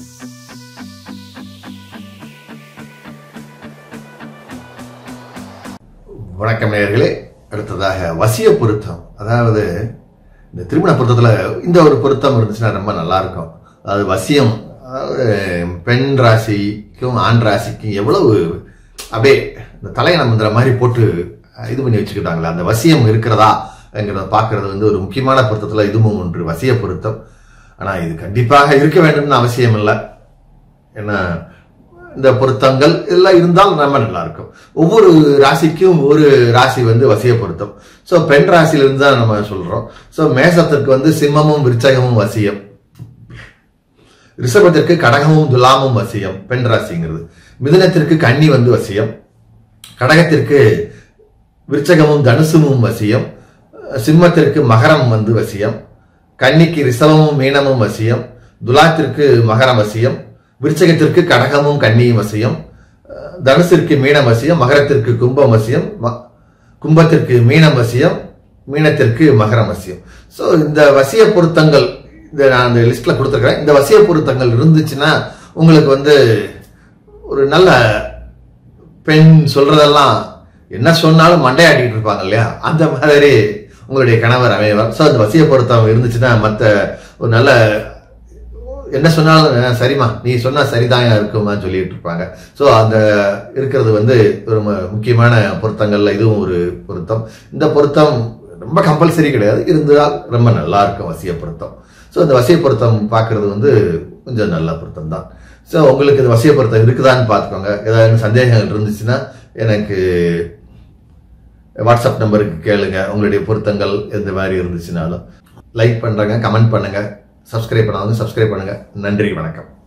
வணக்கம் நேயர்களே அடுத்ததாக வசிய பொருத்தம் அதாவது இந்த திருமண பொருத்தத்துல இந்த ஒரு பொருத்தம் இருந்துச்சுன்னா ரொம்ப நல்லா இருக்கும் அதாவது வசியம் அதாவது பெண் ராசிக்கும் ஆண் ராசிக்கும் எவ்வளவு அப்படியே இந்த தலையணை மந்திர மாதிரி போட்டு இது பண்ணி வச்சுக்கிட்டாங்களே அந்த வசியம் இருக்கிறதா என்கிறத பார்க்கறது வந்து ஒரு முக்கியமான பொருத்தத்துல இதுவும் ஒன்று வசிய பொருத்தம் ஆனா இது கண்டிப்பாக இருக்க வேண்டும்னு அவசியம் இல்லை ஏன்னா இந்த பொருத்தங்கள் எல்லாம் இருந்தால் நம்ம நல்லா இருக்கும் ஒவ்வொரு ராசிக்கும் ஒரு ராசி வந்து வசிய பொருத்தம் ஸோ பெண் ராசியிலிருந்து தான் நம்ம சொல்றோம் ஸோ மேசத்திற்கு வந்து சிம்மமும் விருச்சகமும் வசியம் ரிஷபத்திற்கு கடகமும் துலாமும் வசியம் பெண் ராசிங்கிறது மிதுனத்திற்கு கன்னி வந்து வசியம் கடகத்திற்கு விருச்சகமும் தனுசுமும் வசியம் சிம்மத்திற்கு மகரம் வந்து வசியம் கன்னிக்கு ரிஷபமும் மீனமும் வசியம் துலாத்திற்கு மகரம் வசியம் விருச்சகத்திற்கு கடகமும் கன்னியும் வசியம் அஹ் தனுசிற்கு மீனம் வசியம் மகரத்திற்கு கும்பம் வசியம் ம- கும்பத்திற்கு மீனம் வசியம் மீனத்திற்கு மகரம் வசியம் ஸோ இந்த வசிய பொருத்தங்கள் இந்த நான் அந்த லிஸ்ட்ல கொடுத்துருக்கிறேன் இந்த வசிய பொருத்தங்கள் இருந்துச்சுன்னா உங்களுக்கு வந்து ஒரு நல்ல பெண் சொல்றதெல்லாம் என்ன சொன்னாலும் மண்டையாட்டிட்டு இருப்பாங்க இல்லையா அந்த மாதிரி உங்களுடைய கணவர் அமைவார் ஸோ அந்த வசிய பொருத்தம் இருந்துச்சுன்னா மற்ற ஒரு நல்ல என்ன சொன்னாலும் "அஹ், சரிம்மா நீ சொன்னா சரிதான் இருக்குமான்னு சொல்லிட்டு இருப்பாங்க ஸோ அந்த இருக்கிறது வந்து ஒரு மு- முக்கியமான பொருத்தங்கள்ல இதுவும் ஒரு பொருத்தம் இந்த பொருத்தம் ரொம்ப கம்பல்சரி கிடையாது இருந்தால் ரொம்ப நல்லா இருக்கும் வசிய பொருத்தம் ஸோ இந்த வசிய பொருத்தம் பார்க்கிறது வந்து கொஞ்சம் நல்ல பொருத்தம் தான் ஸோ உங்களுக்கு இந்த வசிய பொருத்தம் இருக்குதான்னு பார்த்துக்கோங்க ஏதாவது சந்தேகங்கள் இருந்துச்சுன்னா எனக்கு வாட்ஸ்அப் நம்பருக்கு கேளுங்க உங்களுடைய பொருத்தங்கள் எந்த மாதிரி இருந்துச்சுனாலும் லைக் பண்ணுறங்க கமெண்ட் பண்ணுங்க சப்ஸ்கிரைப் பண்ணாதவங்க சப்ஸ்கிரைப் பண்ணுங்க நன்றி வணக்கம்